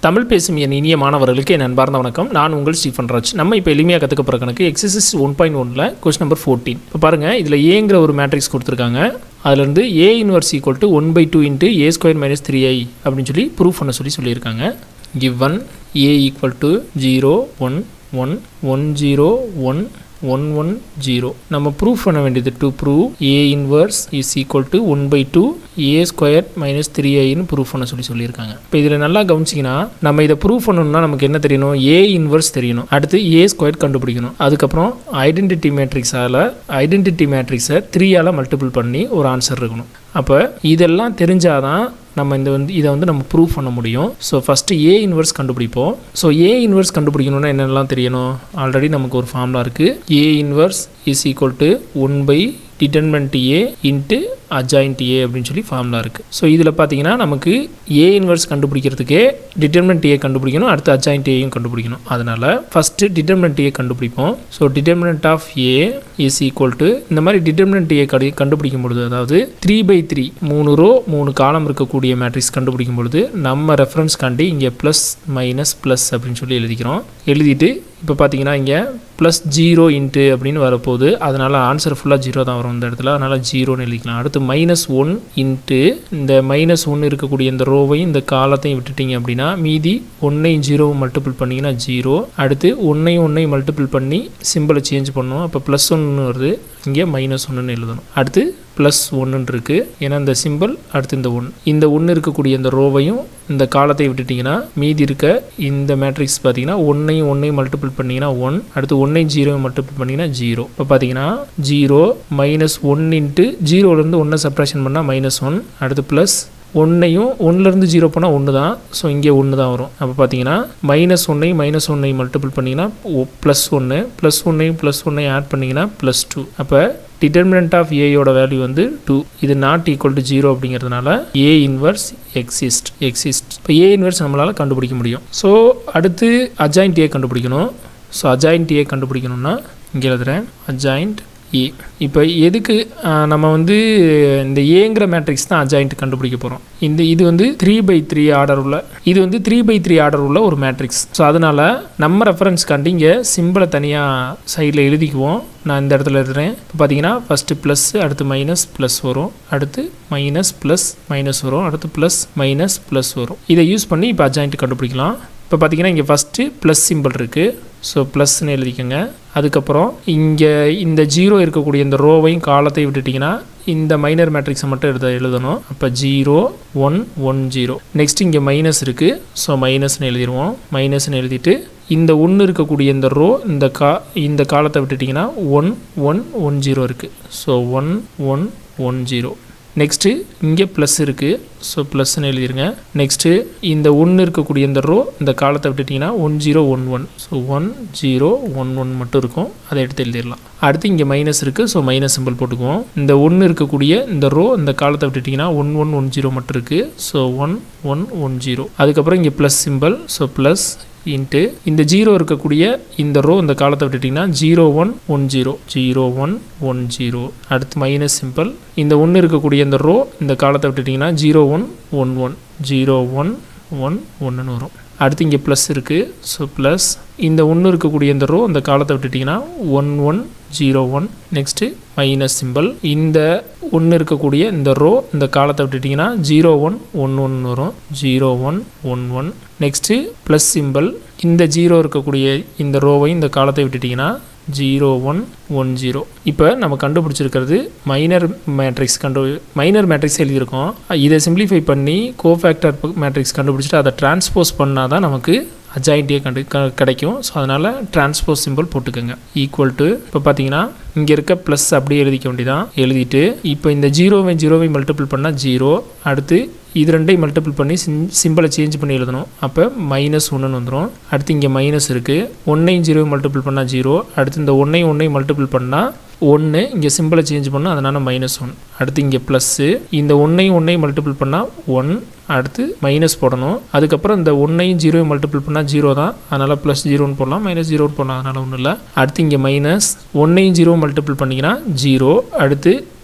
தமிழ் பேசும் என் இனிய மாணவர்களுக்கு என் அன்பார்ந்த வணக்கம் நான் உங்கள் ஸ்டீஃபன் ராஜ் நம்ம இப்போ எளிமையாக கற்றுக்க போகிற கணக்கு எக்ஸசைஸ் ஒன் பாயிண்ட் ஒனில் கொஸ்டின் நம்பர் ஃபோர்டீன் இப்போ பாருங்கள் இதில் ஏங்கிற ஒரு மேட்ரிக்ஸ் கொடுத்துருக்காங்க அதுலேருந்து A inverse equal to one by two into A square minus three I அப்படின்னு சொல்லி ப்ரூஃப் பண்ண சொல்லி சொல்லியிருக்காங்க given A equal to zero one one one zero one one one zero நம்ம ப்ரூஃப் பண்ண வேண்டியது to prove A inverse is equal to one by two A square minus three ஐன்னு proof பண்ண சொல்லி சொல்லியிருக்காங்க இப்போ இதில் நல்லா கவனிச்சிங்கன்னா நம்ம இதை ப்ரூஃப் பண்ணணும்னா நமக்கு என்ன தெரியணும் ஏ இன்வர்ஸ் தெரியணும் அடுத்து ஏ ஸ்கொயர் கண்டுபிடிக்கணும் அதுக்கப்புறம் ஐடென்டிட்டி மேட்ரிக்ஸால் ஐடென்டிட்டி மேட்ரிக்ஸை த்ரீயால் மல்டிபிள் பண்ணி ஒரு ஆன்சர் இருக்கணும் அப்போ இதெல்லாம் தெரிஞ்சாதான் நம்ம இந்த வந்து இதை வந்து நம்ம ப்ரூவ் பண்ண முடியும் ஸோ ஃபஸ்ட்டு ஏ இன்வர்ஸ் கண்டுபிடிப்போம் ஸோ ஏ இன்வர்ஸ் கண்டுபிடிக்கணும்னா என்னென்னலாம் தெரியணும் ஆல்ரெடி நமக்கு ஒரு ஃபார்முலா இருக்குது A inverse is equal to one by determinant A into adjoint A அப்படின்னு சொல்லி ஃபார்முலா இருக்குது ஸோ இதில் பார்த்தீங்கன்னா நமக்கு ஏ இன்வர்ஸ் கண்டுபிடிக்கிறதுக்கே டிட்டர்மெண்ட் ஏ கண்டுபிடிக்கணும் அடுத்து அஜாயிண்ட் ஏயும் கண்டுபிடிக்கணும் அதனால் ஃபஸ்ட்டு டிட்டர்மெண்ட் ஏ கண்டுபிடிப்போம் so determinant of A is equal to இந்த மாதிரி டிட்டர்மினன்ட் ஏ கடி கண்டுபிடிக்கும் பொழுது அதாவது த்ரீ பை த்ரீ மூணு ரோ மூணு காலம் இருக்கக்கூடிய மேட்ரிக்ஸ் கண்டுபிடிக்கும் பொழுது நம்ம ரெஃபரன்ஸ் காண்டி இங்கே ப்ளஸ் மைனஸ் ப்ளஸ் அப்படின்னு சொல்லி எழுதிக்கிறோம் எழுதிட்டு இப்போ பார்த்தீங்கன்னா இங்கே ப்ளஸ் ஜீரோ இன்ட்டு அப்படின்னு வரப்போகுது அதனால் ஆன்சர் ஃபுல்லாக ஜீரோ தான் வரும் இந்த இடத்துல அதனால் ஜீரோன்னு எழுதிக்கலாம் அடுத்து மைனஸ் ஒன் இன்ட்டு இந்த மைனஸ் ஒன்று இருக்கக்கூடிய இந்த ரோவையும் இந்த காலத்தையும் விட்டுட்டீங்க அப்படின்னா மீதி ஒன்னையும் ஜீரோவும் மல்டிபிள் பண்ணிங்கன்னா ஜீரோ அடுத்து ஒன்னையும் ஒன்னையும் மல்டிபிள் பண்ணி சிம்பிளை சேஞ்ச் பண்ணணும் அப்போ ப்ளஸ் ஒன்று வருது இங்கே மைனஸ் ஒன்றுன்னு எழுதணும் அடுத்து ப்ளஸ் ஒன்றுன்னு இருக்குது ஏன்னா இந்த சிம்பிள் அடுத்து இந்த ஒன் இந்த ஒன்று இருக்கக்கூடிய இந்த ரோவையும் இந்த காலத்தை விட்டுட்டிங்கன்னா மீதி இருக்க இந்த மேட்ரிக்ஸ் பார்த்தீங்கன்னா ஒன்னையும் ஒன்னையும் மல்டிபிள் பண்ணிங்கன்னா ஒன் அடுத்து ஒன்னையும் ஜீரோவும் மல்டிபிள் பண்ணிங்கன்னா ஜீரோ இப்போ பார்த்தீங்கன்னா ஜீரோ மைனஸ் ஒன் இன்ட்டு ஜீரோலேருந்து ஒன்றை சப்ராக்ஷன் பண்ணால் மைனஸ் ஒன் அடுத்து ப்ளஸ் ஒன்னையும் ஒன்றுலேருந்து ஜீரோ போனால் ஒன்று தான் ஸோ இங்கே ஒன்று தான் வரும் அப்போ பார்த்தீங்கன்னா மைனஸ் ஒன்னையும் மைனஸ் ஒன்னையும் மல்டிபிள் பண்ணிங்கன்னா ப்ளஸ் ஒன்று ப்ளஸ் ஒன்னையும் ப்ளஸ் ஒன்னையும் ஆட் பண்ணிங்கன்னா ப்ளஸ் டூ அப்போ டிட்டர்மினன்ட் ஆஃப் ஏயோட வேல்யூ வந்து டூ இது நாட் ஈக்குவல் டு ஜீரோ அப்படிங்கிறதுனால ஏ இன்வர்ஸ் எக்ஸிஸ்ட் எக்ஸிஸ்ட் இப்போ ஏ இன்வர்ஸ் நம்மளால் கண்டுபிடிக்க முடியும் ஸோ அடுத்து அஜாயிண்ட் ஏ கண்டுபிடிக்கணும் ஸோ அஜாயிண்ட் ஏ கண்டுபிடிக்கணும்னா இங்கே எழுதுகிறேன் அஜாயிண்ட் ஏ இப்போ எதுக்கு நம்ம வந்து இந்த ஏங்கிற மேட்ரிக்ஸ் தான் அஜாயிண்ட் கண்டுபிடிக்க போகிறோம் இந்த இது வந்து த்ரீ பை த்ரீ ஆர்டர் உள்ள இது வந்து த்ரீ பை த்ரீ ஆர்டர் உள்ள ஒரு மேட்ரிக்ஸ் ஸோ அதனால் நம்ம ரெஃபரன்ஸ் காண்டி இங்கே சிம்பிளை தனியாக சைடில் எழுதிக்குவோம் நான் இந்த இடத்துல எழுதுறேன் இப்போ பார்த்தீங்கன்னா ஃபஸ்ட்டு ப்ளஸ் அடுத்து மைனஸ் ப்ளஸ் வரும் அடுத்து மைனஸ் ப்ளஸ் மைனஸ் வரும் அடுத்து ப்ளஸ் மைனஸ் ப்ளஸ் வரும் இதை யூஸ் பண்ணி இப்போ அஜாயிண்ட் கண்டுபிடிக்கலாம் இப்போ பார்த்தீங்கன்னா இங்கே ஃபஸ்ட்டு ப்ளஸ் சிம்பிள் இருக்குது ஸோ ப்ளஸ்ன்னு எழுதிக்கோங்க அதுக்கப்புறம் இங்கே இந்த ஜீரோ இருக்கக்கூடிய இந்த ரோவையும் காலத்தை விட்டுட்டிங்கன்னா இந்த மைனர் மேட்ரிக்ஸை மட்டும் எழுத எழுதணும் அப்போ zero one one zero next இங்கே மைனஸ் இருக்குது ஸோ மைனஸ்னு எழுதிடுவோம் மைனஸ்னு எழுதிட்டு இந்த ஒன்று இருக்கக்கூடிய இந்த ரோ இந்த கா இந்த காலத்தை விட்டுட்டிங்கன்னா ஒன் ஒன் ஒன் ஜீரோ இருக்குது so one one one zero next இங்கே ப்ளஸ் இருக்குது ஸோ ப்ளஸ்ன்னு எழுதிருங்க நெக்ஸ்ட்டு இந்த ஒன்று இருக்கக்கூடிய இந்த ரோ இந்த காலத்தை விட்டுட்டிங்கன்னா one zero one one so one zero one one மட்டும் இருக்கும் அதை எடுத்து எழுதிடலாம் அடுத்து இங்கே மைனஸ் இருக்குது ஸோ மைனஸ் சிம்பிள் போட்டுக்குவோம் இந்த ஒன்று இருக்கக்கூடிய இந்த ரோ இந்த காலத்தை விட்டுட்டிங்கன்னா ஒன் ஒன் ஒன் ஜீரோ மட்டும் இருக்குது so one one one zero அதுக்கப்புறம் இங்கே plus simple so plus into இந்த ஜீரோ இருக்கக்கூடிய இந்த ரோ இந்த காலத்தை விட்டுட்டிங்கன்னா zero one one zero zero one one zero அடுத்து மைனஸ் சிம்பிள் இந்த ஒன்று இருக்கக்கூடிய இந்த ரோ இந்த காலத்தை விட்டுட்டிங்கன்னா zero one one one zero one one ஒன்றுன்னு வரும் அடுத்து இங்கே ப்ளஸ் இருக்குது ஸோ ப்ளஸ் இந்த ஒன்று இருக்கக்கூடிய இந்த ரோ இந்த காலத்தை விட்டுட்டிங்கன்னா one one zero one next minus simple இந்த ஒன்று இருக்கக்கூடிய இந்த ரோ இந்த காலத்தை விட்டுட்டிங்கன்னா ஜீரோ ஒன் ஒன் ஒன் வரும் zero one one one next plus simple இந்த ஜீரோ இருக்கக்கூடிய இந்த ரோவையும் இந்த காலத்தை விட்டுட்டிங்கன்னா ஜீரோ ஒன் ஒன் ஜீரோ இப்போ நம்ம கண்டுபிடிச்சிருக்கிறது மைனர் மேட்ரிக்ஸ் கண்டு மைனர் மேட்ரிக்ஸ் எழுதியிருக்கோம் இதை சிம்பிளிஃபை பண்ணி கோஃபேக்டர் மேட்ரிக்ஸ் கண்டுபிடிச்சிட்டு அதை டிரான்ஸ்போஸ் பண்ணால் தான் நமக்கு அஜாயிண்டியே கண்டு க கிடைக்கும் ஸோ அதனால் டிரான்ஸ்போஸ் சிம்பிள் போட்டுக்கோங்க ஈக்குவல் டு இப்போ பார்த்தீங்கன்னா இங்கே இருக்க ப்ளஸ் அப்படியே எழுதிக்க வேண்டியதான் எழுதிட்டு இப்போ இந்த ஜீரோவை ஜீரோவை மல்டிபிள் பண்ணால் ஜீரோ அடுத்து இது ரெண்டையும் மல்டிபிள் பண்ணி சிம் சிம்பிளை சேஞ்ச் பண்ணி எழுதணும் அப்போ மைனஸ் ஒன்றுன்னு வந்துடும் அடுத்து இங்கே மைனஸ் இருக்குது ஒன்னையும் ஜீரோவை மல்டிபிள் பண்ணால் ஜீரோ அடுத்து இந்த ஒன்னையும் ஒன்றையும் மல்டிபிள் பண்ணால் ஒன்று இங்கே சிம்பிளை சேஞ்ச் பண்ணால் அதனால் மைனஸ் ஒன் அடுத்து இங்கே ப்ளஸ்ஸு இந்த ஒன்னையும் ஒன்றையும் மல்டிபிள் பண்ணால் ஒன் அடுத்து மைனஸ் போடணும் அதுக்கப்புறம் இந்த ஒன்னையும் ஜீரோவையும் மல்டிபிள் பண்ணால் ஜீரோ தான் அதனால் ப்ளஸ் ஜீரோன்னு போடலாம் மைனஸ் ஜீரோன்னு போடலாம் அதனால் ஒன்றும் இல்லை அடுத்து இங்கே மைனஸ் ஒன்னையும் ஜீரோ மல்டிபிள் பண்ணிங்கன்னா ஜீரோ அடுத்து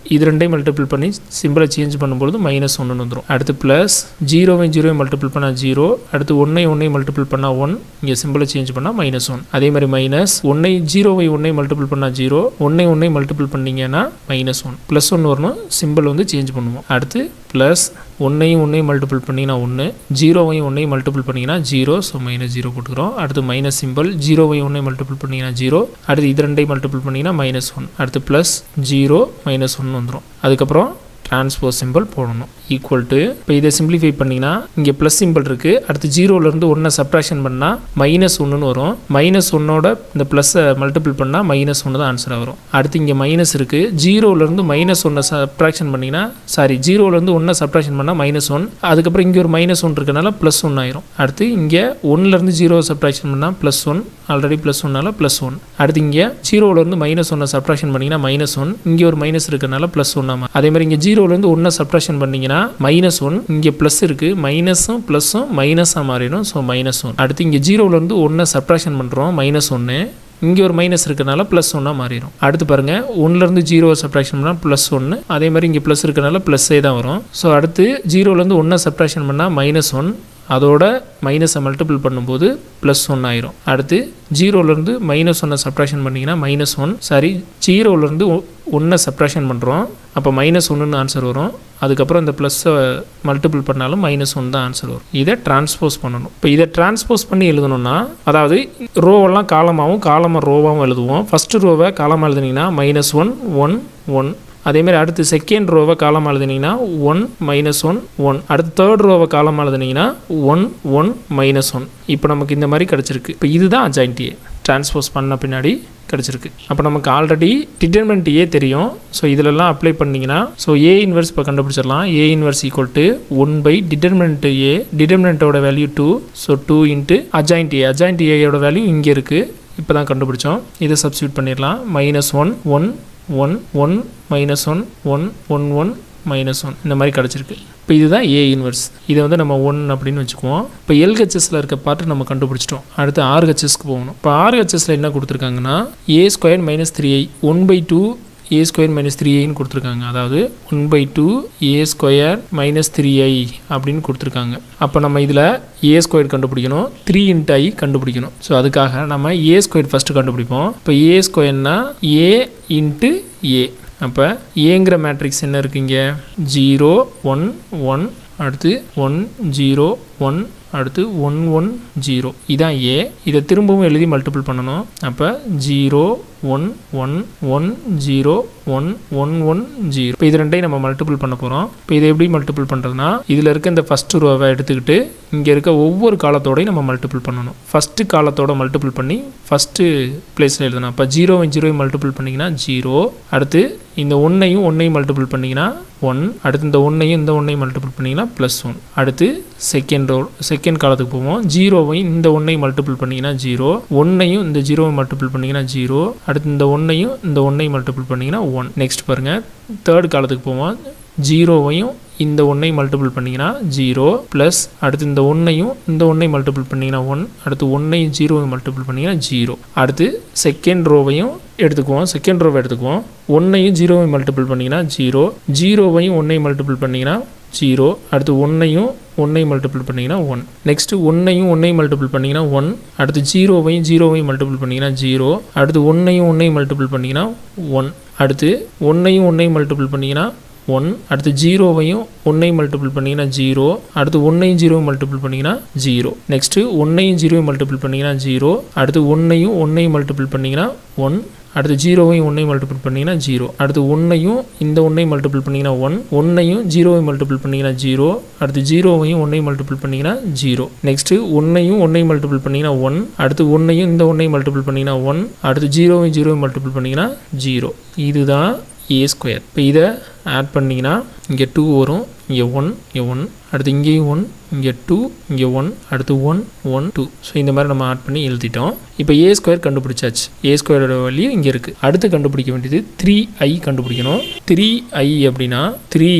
இது ரெண்டையும் மல்டிபிள் பண்ணி சிம்பிளை சேஞ்ச் பண்ணும்போது மைனஸ் ஒன்று வந்துடும் அடுத்து ப்ளஸ் ஜீரோவையும் ஜீரோவையும் மல்டிபிள் பண்ணால் ஜீரோ அடுத்து ஒன்றை ஒன்றையும் மல்டிபிள் பண்ணால் ஒன் இங்கே சிம்பிளை சேஞ்ச் பண்ணால் மைனஸ் ஒன் அதே மாதிரி மைனஸ் ஒன்றை ஜீரோவை ஒன்றை மல்டிபிள் பண்ணால் ஜீரோ ஒன்றை ஒன்றை மல்டிபிள் பண்ணீங்கன்னா மைனஸ் ஒன் ப்ளஸ் ஒன் வரணும் சிம்பிள் வந்து சேஞ்ச் பண்ணுவோம் அடுத்து ப்ளஸ் ஒன்றையும் ஒன்றையும் மல்டிபிள் பண்ணிங்கன்னா ஒன்று ஜீரோவையும் ஒன்றையும் மல்டிபிள் பண்ணிங்கன்னா ஜீரோ ஸோ மைனஸ் ஜீரோ போட்டுக்கிறோம் அடுத்து மைனஸ் சிம்பிள் ஜீரோவையும் ஒன்றையும் மல்டிபிள் பண்ணிங்கன்னா ஜீரோ அடுத்து இது ரெண்டையும் மல்டிபிள் பண்ணிங்கன்னா மைனஸ் ஒன் அடுத்து ப்ளஸ் ஜீரோ மைனஸ் ஒன் வந்துடும் அதுக்கப்புறம் டிரான்ஸ்போஸ் சிம்பிள் போடணும் ஈக்குவல் டு இப்போ இதை சிம்பிளிஃபை பண்ணிங்கன்னா இங்கே ப்ளஸ் சிம்பிள் இருக்குது அடுத்து ஜீரோலேருந்து ஒன்றை சப்ட்ராக்ஷன் பண்ணால் மைனஸ் ஒன்றுன்னு வரும் மைனஸ் ஒன்னோட இந்த ப்ளஸ்ஸை மல்டிபிள் பண்ணால் மைனஸ் ஒன்று தான் ஆன்சராக வரும் அடுத்து இங்கே மைனஸ் இருக்குது ஜீரோலேருந்து மைனஸ் ஒன்றை சப்ட்ராக்ஷன் பண்ணிங்கன்னா சாரி ஜீரோலேருந்து ஒன்றை சப்ட்ராக்ஷன் பண்ணால் மைனஸ் ஒன் அதுக்கப்புறம் இங்கே ஒரு மைனஸ் ஒன் இருக்கனால ப்ளஸ் ஒன் ஆயிரும் அடுத்து இங்கே ஒன்றுலேருந்து ஜீரோ சப்ட்ராக்ஷன் பண்ணால் ப்ளஸ் ஒன் ஆல்ரெடி ப்ளஸ் ஒன்னால ப்ளஸ் ஒன் அடுத்து இங்கே ஜீரோலேருந்து மைனஸ் ஒன்றை சப்ட்ராக்ஷன் பண்ணிங்கன்னா மைனஸ் ஒன் இங்கே ஒரு மைனஸ் இருக்கனால ப்ளஸ் ஒன்னாம அதே மாதிரி இங்கே ஜீரோலேருந்து ஒன்றை சப்ட்ராக்ஷன் பண்ணிங்கன்னா மைனஸ் ஒன் இங்கே ப்ளஸ் இருக்குது மைனஸும் ப்ளஸ்ஸும் மைனஸாக மாறிடும் ஸோ மைனஸ் ஒன் அடுத்து இங்கே ஜீரோலேருந்து ஒன்றை சப்ட்ராக்ஷன் பண்ணுறோம் மைனஸ் ஒன்று இங்கே ஒரு மைனஸ் இருக்கனால ப்ளஸ் ஒன்னாக மாறிடும் அடுத்து பாருங்கள் ஒன்றுலேருந்து ஜீரோ சப்ட்ராக்ஷன் பண்ணால் ப்ளஸ் ஒன்று அதே மாதிரி இங்கே ப்ளஸ் இருக்கனால ப்ளஸ்ஸே தான் வரும் ஸோ அடுத்து ஜீரோலேருந்து ஒன்றை சப்ட்ராக்ஷன் பண்ணால் மைனஸ் ஒன் அதோட மைனஸை மல்டிபிள் பண்ணும்போது ப்ளஸ் ஒன் ஆயிரும் அடுத்து ஜீரோலேருந்து மைனஸ் ஒன்னை சப்ட்ராக்ஷன் பண்ணிங்கன்னா மைனஸ் ஒன் சாரி ஜீரோலேருந்து ஒன்றை சப்ட்ராக்ஷன் பண்ணுறோம் அப்போ மைனஸ் ஒன்றுன்னு ஆன்சர் வரும் அதுக்கப்புறம் இந்த ப்ளஸ்ஸை மல்டிபிள் பண்ணாலும் மைனஸ் ஒன் தான் ஆன்சர் வரும் இதை டிரான்ஸ்போஸ் பண்ணணும் இப்போ இதை டிரான்ஸ்போஸ் பண்ணி எழுதணும்னா அதாவது ரோவெல்லாம் காலமாகவும் காலமாக ரோவாகவும் எழுதுவோம் ஃபஸ்ட்டு ரோவை காலமாக எழுதுனீங்கன்னா மைனஸ் ஒன் ஒன் ஒன் அதேமாதிரி அடுத்து செகண்ட் ரோவை காலமாக எழுதுனீங்கன்னா ஒன் மைனஸ் ஒன் ஒன் அடுத்து தேர்ட் ரோவை காலமாக எழுதுனீங்கன்னா ஒன் ஒன் மைனஸ் ஒன் இப்போ நமக்கு இந்த மாதிரி கிடச்சிருக்கு இப்போ இதுதான் அஜாயின்ட் ஏ டிரான்ஸ்போஸ் பண்ண பின்னாடி கிடச்சிருக்கு அப்போ நமக்கு ஆல்ரெடி டிட்டர்மெண்ட் ஏ தெரியும் ஸோ இதிலெல்லாம் அப்ளை பண்ணிங்கன்னா ஸோ ஏ இன்வெர்ஸ் இப்போ கண்டுபிடிச்சிடலாம் A inverse equal to one by determinant A டிட்டர்மெண்ட்டோட value two so two into adjoint A adjoint ஏயோட வேல்யூ இங்கே இருக்குது இப்போ தான் கண்டுபிடிச்சோம் இதை சப்ஸ்டியூட் பண்ணிடலாம் minus one one one one minus one one one one minus one இந்த மாதிரி கிடச்சிருக்கு இப்போ இதுதான் ஏ இன்வெர்ஸ் இதை வந்து நம்ம ஒன் அப்படின்னு வச்சுக்குவோம் இப்போ எல்ஹெச்எஸில் இருக்க பார்ட்டு நம்ம கண்டுபிடிச்சிட்டோம் அடுத்து ஆர்ஹெச்எஸ்க்கு போகணும் இப்போ ஆர்ஹெச்எஸில் என்ன கொடுத்துருக்காங்கன்னா A square minus three I one by two A square minus three ஐன்னு கொடுத்துருக்காங்க அதாவது one by two A square minus three I அப்படின்னு கொடுத்துருக்காங்க அப்போ நம்ம இதில் ஏ ஸ்கொயர் கண்டுபிடிக்கணும் த்ரீ இன்ட் ஐ கண்டுபிடிக்கணும் ஸோ அதுக்காக நம்ம ஏ ஸ்கொயர் ஃபஸ்ட்டு கண்டுபிடிப்போம் இப்போ ஏ ஸ்கொயர்னா ஏ இன்ட்டு ஏ அப்போ ஏங்கிற மேட்ரிக்ஸ் என்ன இருக்குங்க ஜீரோ ஒன் ஒன் அடுத்து ஒன் ஜீரோ ஒன் அடுத்து ஒன் ஒன் ஜீரோ இதான் ஏ இதை திரும்பவும் எழுதி மல்டிபிள் பண்ணணும் அப்போ zero one one one zero one one one zero இப்போ இது ரெண்டையும் நம்ம மல்டிபிள் பண்ண போகிறோம் இப்போ இதை எப்படி மல்டிபிள் பண்ணுறதுனா இதில் இருக்க இந்த ஃபஸ்ட்டு ரோவை எடுத்துக்கிட்டு இங்கே இருக்க ஒவ்வொரு காலத்தோடையும் நம்ம மல்டிபிள் பண்ணணும் ஃபஸ்ட்டு காலத்தோட மல்டிபிள் பண்ணி ஃபஸ்ட்டு பிளேஸில் எழுதணும் அப்போ ஜீரோவும் ஜீரோவையும் மல்டிபிள் பண்ணிங்கன்னா ஜீரோ அடுத்து இந்த ஒன்னையும் ஒன்னையும் மல்டிபிள் பண்ணிங்கன்னா ஒன் அடுத்து இந்த ஒன்னையும் இந்த ஒன்னையும் மல்டிபிள் பண்ணிங்கன்னா ப்ளஸ் ஒன் அடுத்து செகண்ட் ரோ செகண்ட் காலத்துக்கு போவோம் ஜீரோவையும் இந்த ஒன்னையும் மல்டிபிள் பண்ணிங்கன்னா ஜீரோ ஒன்னையும் இந்த ஜீரோவை மல்டிபிள் பண்ணிங்கன்னா ஜீரோ அடுத்து இந்த ஒன்னையும் இந்த ஒன்னையும் மல்டிபிள் பண்ணிங்கன்னா ஒன் நெக்ஸ்ட் பாருங்கள் தேர்ட் காலத்துக்கு போவோம் ஜீரோவையும் இந்த ஒன்னை மல்டிபிள் பண்ணிங்கன்னா ஜீரோ ப்ளஸ் அடுத்து இந்த ஒன்னையும் இந்த ஒன்னை மல்டிபிள் பண்ணிங்கன்னா ஒன் அடுத்து ஒன்னையும் ஜீரோவையும் மல்டிபிள் பண்ணிங்கன்னா ஜீரோ அடுத்து செகண்ட் ரோவையும் எடுத்துக்குவோம் செகண்ட் ரோவை எடுத்துக்குவோம் ஒன்னையும் ஜீரோவையும் மல்டிபிள் பண்ணிங்கன்னா ஜீரோ ஜீரோவையும் ஒன்னையும் மல்டிபிள் பண்ணிங்கன்னா ஜீரோ அடுத்து ஒன்னையும் ஒன்னையும் மல்டிபிள் பண்ணிங்கன்னா ஒன் நெக்ஸ்ட்டு ஒன்னையும் ஒன்னையும் மல்டிபிள் பண்ணிங்கன்னா ஒன் அடுத்து ஜீரோவையும் ஜீரோவையும் மல்டிபிள் பண்ணிங்கன்னா ஜீரோ அடுத்து ஒன்னையும் ஒன்னையும் மல்டிபிள் பண்ணிங்கன்னா ஒன் அடுத்து ஒன்னையும் ஒன்னையும் மல்டிபிள் பண்ணிங்கன்னா ஒன் அடுத்து ஜீரோவையும் ஒன்னையும் மல்டிபிள் பண்ணிங்கன்னா ஜீரோ அடுத்து ஒன்னையும் ஜீரோவும் மல்டிபிள் பண்ணிங்கன்னா ஜீரோ நெக்ஸ்ட்டு ஒன்னையும் ஜீரோவும் மல்டிபிள் பண்ணிங்கன்னா ஜீரோ அடுத்து ஒன்னையும் ஒன்னையும் மல்டிபிள் பண்ணிங்கன்னா ஒன் அடுத்து ஜீரோவையும் ஒன்றையும் மல்டிபிள் பண்ணிங்கன்னா ஜீரோ அடுத்து ஒன்றையும் இந்த ஒன்றையும் மல்டிபிள் பண்ணிங்கன்னா ஒன் ஒன்றையும் ஜீரோவையும் மல்டிபிள் பண்ணிங்கன்னா ஜீரோ அடுத்து ஜீரோவையும் ஒன்றையும் மல்டிபிள் பண்ணிங்கன்னா ஜீரோ நெக்ஸ்ட்டு ஒன்றையும் ஒன்றையும் மல்டிபிள் பண்ணிங்கன்னா ஒன் அடுத்து ஒன்றையும் இந்த ஒன்றையும் மல்டிபிள் பண்ணிங்கன்னா ஒன் அடுத்து ஜீரோவையும் ஜீரோவையும் மல்டிபிள் பண்ணிங்கன்னா ஜீரோ இதுதான் ஏ ஸ்கொயர் இப்போ இதை ஆட் பண்ணிங்கன்னா இங்கே டூ வரும் இங்கே ஒன் இங்கே ஒன் அடுத்து இங்கேயும் ஒன் இங்கே டூ இங்கே ஒன் அடுத்து ஒன் ஒன் டூ ஸோ இந்த மாதிரி நம்ம ஆட் பண்ணி எழுதிட்டோம் இப்போ ஏ ஸ்கொயர் கண்டுபிடிச்சாச்சு ஏ ஸ்கொயரோட வேல்யூ இங்கே இருக்குது அடுத்து கண்டுபிடிக்க வேண்டியது த்ரீ ஐ கண்டுபிடிக்கணும் த்ரீ ஐ அப்படின்னா த்ரீயை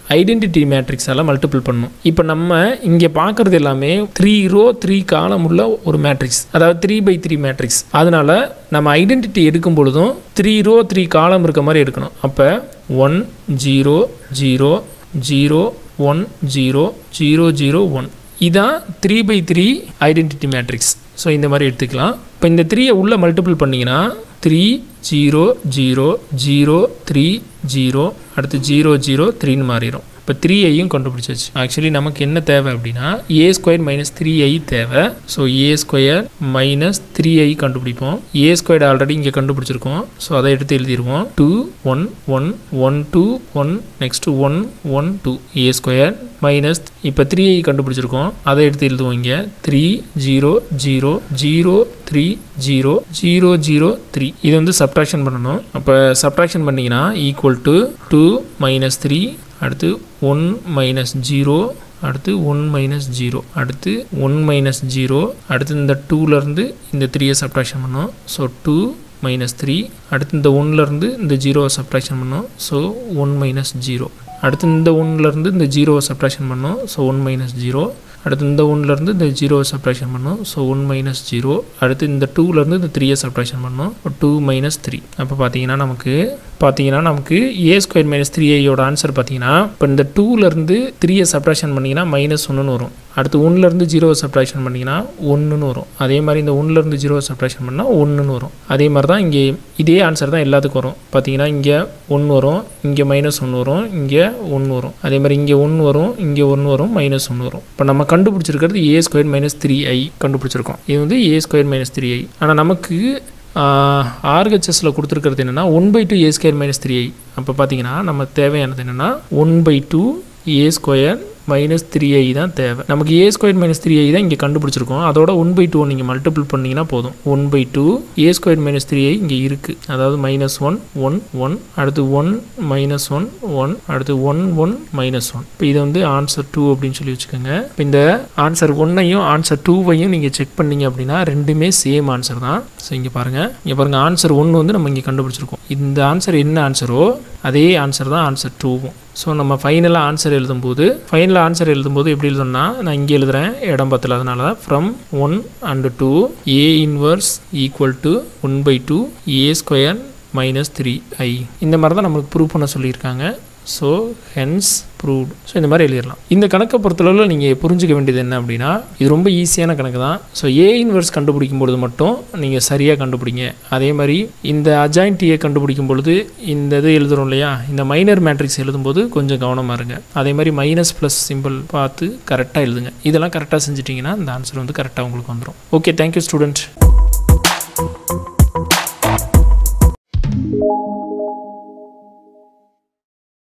ஐடென்டிட்டி மேட்ரிக்ஸால் மல்டிபிள் பண்ணணும் இப்போ நம்ம இங்கே பார்க்குறது எல்லாமே த்ரீ ரோ த்ரீ காலம் உள்ள ஒரு மேட்ரிக்ஸ் அதாவது த்ரீ பை த்ரீ மேட்ரிக்ஸ் அதனால் நம்ம ஐடென்டிட்டி எடுக்கும் பொழுதும் த்ரீ ரோ த்ரீ காலம் இருக்க மாதிரி எடுக்கணும் அப்போ one zero zero zero one zero zero zero one இதான் three by three identity matrix so இந்த மாதிரி எடுத்துக்கலாம் இப்போ இந்த த்ரீயை உள்ளே மல்டிபிள் பண்ணிங்கன்னா three zero zero zero three zero அடுத்து ஜீரோ ஜீரோ த்ரீன்னு மாறிடும் இப்போ த்ரீ ஐயும் கண்டுபிடிச்சாச்சு ஆக்சுவலி நமக்கு என்ன தேவை அப்படின்னா A square minus three I தேவை so A square minus three I கண்டுபிடிப்போம் ஏ ஸ்கொயர் ஆல்ரெடி இங்கே கண்டுபிடிச்சிருக்கோம் ஸோ அதை எடுத்து எழுதிடுவோம் two one one one two one next one one two A square minus இப்போ த்ரீ ஐ கண்டுபிடிச்சிருக்கோம் அதை எடுத்து எழுதுவோம் இங்கே three zero zero zero three zero zero zero three இது வந்து சப்ட்ராக்ஷன் பண்ணணும் அப்போ சப்ட்ராக்ஷன் பண்ணிங்கன்னா equal to two minus three அடுத்து ஒன் மைனஸ் ஜீரோ அடுத்து ஒன் மைனஸ் ஜீரோ அடுத்து ஒன் மைனஸ் ஜீரோ அடுத்து இந்த டூலேருந்து இந்த த்ரீயை சப்ட்ராக்ஷன் பண்ணோம் ஸோ டூ மைனஸ் த்ரீ அடுத்து இந்த ஒன்லேருந்து இந்த ஜீரோவை சப்ட்ராக்ஷன் பண்ணோம் ஸோ ஒன் மைனஸ் ஜீரோ அடுத்து இந்த ஒன்லேருந்து இந்த ஜீரோவை சப்ட்ராக்ஷன் பண்ணோம் ஸோ ஒன் மைனஸ் ஜீரோ அடுத்து இந்த ஒன்லேருந்து இந்த ஜீரோவை சப்ட்ராக்ஷன் பண்ணோம் ஸோ ஒன் மைனஸ் ஜீரோ அடுத்து இந்த டூலேருந்து இந்த த்ரீயை சப்ட்ராக்ஷன் பண்ணோம் டூ மைனஸ் த்ரீ அப்போ பார்த்தீங்கன்னா நமக்கு பார்த்தீங்கன்னா நமக்கு ஏ ஸ்கொயர் மைனஸ் த்ரீ ஐயோட ஆன்சர் பார்த்தீங்கன்னா இப்போ இந்த டூலேருந்து த்ரீயை சப்ட்ராக்ஷன் பண்ணிங்கன்னா மைனஸ் ஒன்றுன்னு வரும் அடுத்து ஒன்லேருந்து ஜீரோவை சப்ட்ராக்ஷன் பண்ணிங்கன்னா ஒன்றுன்னு வரும் அதே மாதிரி இந்த ஒன்லேருந்து ஜீரோவை சப்ட்ராக்ஷன் பண்ணால் ஒன்றுன்னு வரும் அதே மாதிரி தான் இங்கே இதே ஆன்சர் தான் எல்லாத்துக்கும் வரும் பார்த்தீங்கன்னா இங்கே ஒன்று வரும் இங்கே மைனஸ் ஒன்று வரும் இங்கே ஒன்று வரும் அதே மாதிரி இங்கே ஒன்று வரும் இங்கே ஒன்று வரும் மைனஸ் ஒன்று வரும் இப்போ நம்ம கண்டுபிடிச்சிருக்கிறது A square minus three I கண்டுபிடிச்சிருக்கோம் இது வந்து A square minus three I ஆனால் நமக்கு ஆர்ஹெச்எஸில் கொடுத்துருக்கிறது என்னென்னா one by two A square minus three I அப்போ பார்த்தீங்கன்னா நம்ம தேவையானது என்னென்னா one by two A square minus three I தான் தேவை நமக்கு A square minus three I தான் இங்கே கண்டுபிடிச்சிருக்கோம் அதோட ஒன் பை டூ நீங்கள் மல்டிபிள் பண்ணிங்கன்னா போதும் one by two A square minus three ஐ இங்கே இருக்குது அதாவது மைனஸ் ஒன் ஒன் ஒன் அடுத்து ஒன் மைனஸ் ஒன் ஒன் அடுத்து ஒன் ஒன் மைனஸ் ஒன் இப்போ இதை வந்து ஆன்சர் டூ அப்படின்னு சொல்லி வச்சுக்கோங்க இப்போ இந்த ஆன்சர் ஒன்னையும் ஆன்சர் டூவையும் நீங்கள் செக் பண்ணீங்க அப்படின்னா ரெண்டுமே சேம் ஆன்சர் தான் ஸோ இங்கே பாருங்கள் இங்கே பாருங்கள் ஆன்சர் ஒன்று வந்து நம்ம இங்கே கண்டுபிடிச்சிருக்கோம் இந்த ஆன்சர் என்ன ஆன்சரோ அதே ஆன்சர் தான் ஆன்சர் டூவும் ஸோ நம்ம ஃபைனலாக ஆன்சர் எழுதும்போது ஃபைனலாக ஆன்சர் எழுதும்போது எப்படி எழுதணும்னா நான் இங்கே எழுதுகிறேன் இடம் பத்தில் அதனால தான் from one and two A inverse equal to one by two A square minus three I இந்த மாதிரி தான் நம்மளுக்கு ப்ரூவ் பண்ண சொல்லியிருக்காங்க ஸோ ஹென்ஸ் ப்ரூவ்டு ஸோ இந்த மாதிரி எழுதிடலாம் இந்த கணக்கை பொறுத்தளவில் நீங்கள் புரிஞ்சுக்க வேண்டியது என்ன அப்படின்னா இது ரொம்ப ஈஸியான கணக்கு தான் ஸோ ஏ இன்வர்ஸ் கண்டுபிடிக்கும் பொழுது மட்டும் நீங்கள் சரியாக கண்டுபிடிங்க அதே மாதிரி இந்த அஜாயின்டியை கண்டுபிடிக்கும் பொழுது இந்த இது எழுதுறோம் இல்லையா இந்த மைனர் மேட்ரிக்ஸ் எழுதும்போது கொஞ்சம் கவனமாக இருங்க அதே மாதிரி மைனஸ் ப்ளஸ் சிம்பிள் பார்த்து கரெக்டாக எழுதுங்க இதெல்லாம் கரெக்டாக செஞ்சிட்டிங்கன்னா இந்த ஆன்சர் வந்து கரெக்டாக உங்களுக்கு வந்துடும் ஓகே தேங்க்யூ ஸ்டூடெண்ட்